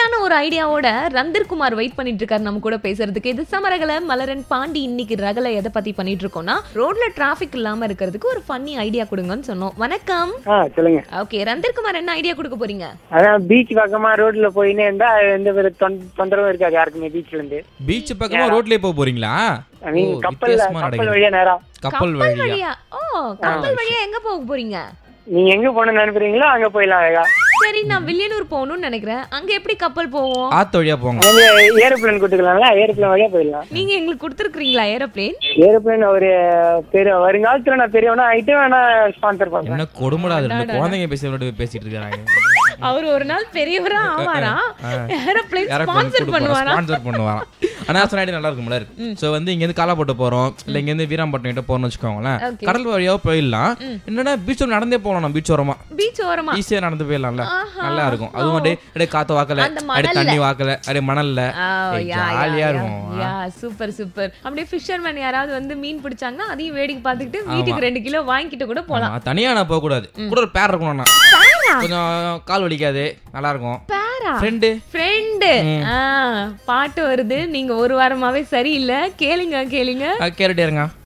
சூப்பரான ஒரு ஐடியாவோட ரந்தர்குமார் வெயிட் பண்ணிட்டு இருக்காரு நம்ம கூட பேசுறதுக்கு இது சமரகல மலரன் பாண்டி இன்னைக்கு ரகல எதை பத்தி பண்ணிட்டு இருக்கோம்னா ரோட்ல டிராபிக் இல்லாம இருக்கிறதுக்கு ஒரு ஃபன்னி ஐடியா கொடுங்கன்னு சொன்னோம் வணக்கம் ஆ சொல்லுங்க ஓகே ரந்தர்குமார் என்ன ஐடியா கொடுக்க போறீங்க அதான் பீச் பக்கமா ரோட்ல போயினே இருந்தா எந்த ஒரு தொந்த- தொந்தரவும் இருக்காது யாருக்குமே பீச்ல இருந்து பீச் பக்கமா ரோட்லயே போக போறீங்களா நீங்க ஓ, கப்பல் வித்தியாசமா கப்பல் நடக்குது. வழியா நேரா கப்பல் வழியா வழியா ஓ கப்பல் வழியா எங்க போக போறீங்க நீங்க எங்க போகணும்னு நினைக்கிறீங்களோ அங்க போயிடலாம் அழகா சரி நான் வில்லியனூர் போகணும்னு நினைக்கிறேன் அங்க எப்படி கப்பல் போவோம் ஆத்து வழியா போங்க அங்க ஏரோப்ளேன் கூட்டுக்கலாம்ல ஏரோப்ளேன் வழியா போயிடலாம் நீங்க எங்களுக்கு கொடுத்துருக்கீங்களா ஏரோப்ளேன் ஏரோப்ளேன் ஒரு பெரிய வருங்காலத்துல நான் பெரியவனா ஆயிட்டு வேணா ஸ்பான்சர் பண்றேன் என்ன கொடுமடா அது ரெண்டு குழந்தைங்க பேசி பேசிட்டு இருக்காங்க அவர் ஒரு நாள் பெரியவரா ஆவாரா ஏரோப்ளேன் ஸ்பான்சர் பண்ணுவாரா ஸ்பான்சர் பண்ணுவாராம் ஆனா சொன்னாடி நல்லா இருக்கும்ல சோ வந்து இங்க இருந்து காலாப்பட்டு போறோம் இல்ல இங்க இருந்து வீராம்பட்டினம் கிட்ட போறோம்னு வச்சுக்கோங்களேன் Okay. கடல் வழியா போயிடலாம் என்னன்னா பீச் நடந்தே போகலாம் நம்ம பீச் ஓரமா பீச் ஓரமா ஈஸியா நடந்து போயிடலாம்ல ஆஹா. நல்லா இருக்கும் அதுவும் அப்படியே அப்படியே காத்து வாக்கல அந்த அப்படியே மணல்ல. தண்ணி வாக்கல அப்படியே மணல்ல Oh, ஏய், yeah, yeah, ஜாலியா yeah. இருக்கும் Yeah, super, super. அப்படியே ஃபிஷர்மேன் யாராவது வந்து மீன் பிடிச்சாங்கன்னா அதையும் வேடிக்கை பார்த்துக்கிட்டு வீட்டுக்கு ரெண்டு கிலோ வாங்கிட்டு கூட போலாம் ஆமா, தனியா நான் போக கூடாது கூட ஒரு பேர் இருக்கணும்னா கொஞ்சம் கால் வலிக்காது நல்லா இருக்கும் பேரா ஃப்ரெண்டு ஃப்ரெண்டு பாட்டு வருது நீங்க ஒரு வாரமாவே சரியில்லை கேளுங்க கேளுங்க கேட்டுட்டே இருங்க